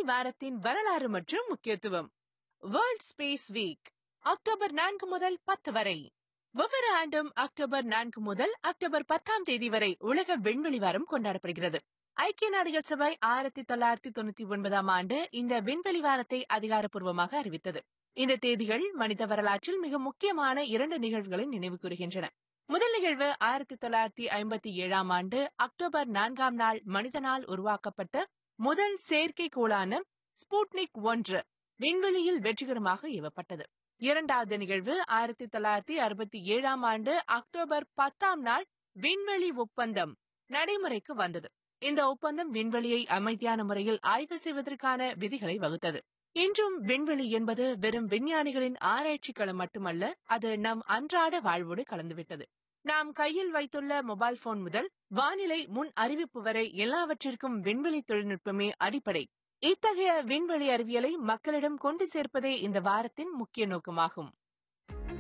வாரத்தின் வரலாறு மற்றும் முக்கியத்துவம் வேர்ல்ட் ஸ்பேஸ் வீக் அக்டோபர் நான்கு முதல் பத்து வரை ஒவ்வொரு ஆண்டும் அக்டோபர் நான்கு முதல் அக்டோபர் பத்தாம் தேதி வரை உலக விண்வெளி வாரம் கொண்டாடப்படுகிறது ஐக்கிய நாடுகள் சபை ஆயிரத்தி தொள்ளாயிரத்தி தொண்ணூத்தி ஒன்பதாம் ஆண்டு இந்த விண்வெளி வாரத்தை அதிகாரப்பூர்வமாக அறிவித்தது இந்த தேதிகள் மனித வரலாற்றில் மிக முக்கியமான இரண்டு நிகழ்வுகளை நினைவு கூறுகின்றன முதல் நிகழ்வு ஆயிரத்தி தொள்ளாயிரத்தி ஐம்பத்தி ஏழாம் ஆண்டு அக்டோபர் நான்காம் நாள் மனிதனால் உருவாக்கப்பட்ட முதல் செயற்கைக்கோளான ஸ்புட்னிக் ஒன்று விண்வெளியில் வெற்றிகரமாக ஏவப்பட்டது இரண்டாவது நிகழ்வு ஆயிரத்தி தொள்ளாயிரத்தி அறுபத்தி ஏழாம் ஆண்டு அக்டோபர் பத்தாம் நாள் விண்வெளி ஒப்பந்தம் நடைமுறைக்கு வந்தது இந்த ஒப்பந்தம் விண்வெளியை அமைதியான முறையில் ஆய்வு செய்வதற்கான விதிகளை வகுத்தது இன்றும் விண்வெளி என்பது வெறும் விஞ்ஞானிகளின் ஆராய்ச்சி களம் மட்டுமல்ல அது நம் அன்றாட வாழ்வோடு கலந்துவிட்டது நாம் கையில் வைத்துள்ள மொபைல் போன் முதல் வானிலை முன் அறிவிப்பு வரை எல்லாவற்றிற்கும் விண்வெளி தொழில்நுட்பமே அடிப்படை இத்தகைய விண்வெளி அறிவியலை மக்களிடம் கொண்டு சேர்ப்பதே இந்த வாரத்தின் முக்கிய நோக்கமாகும்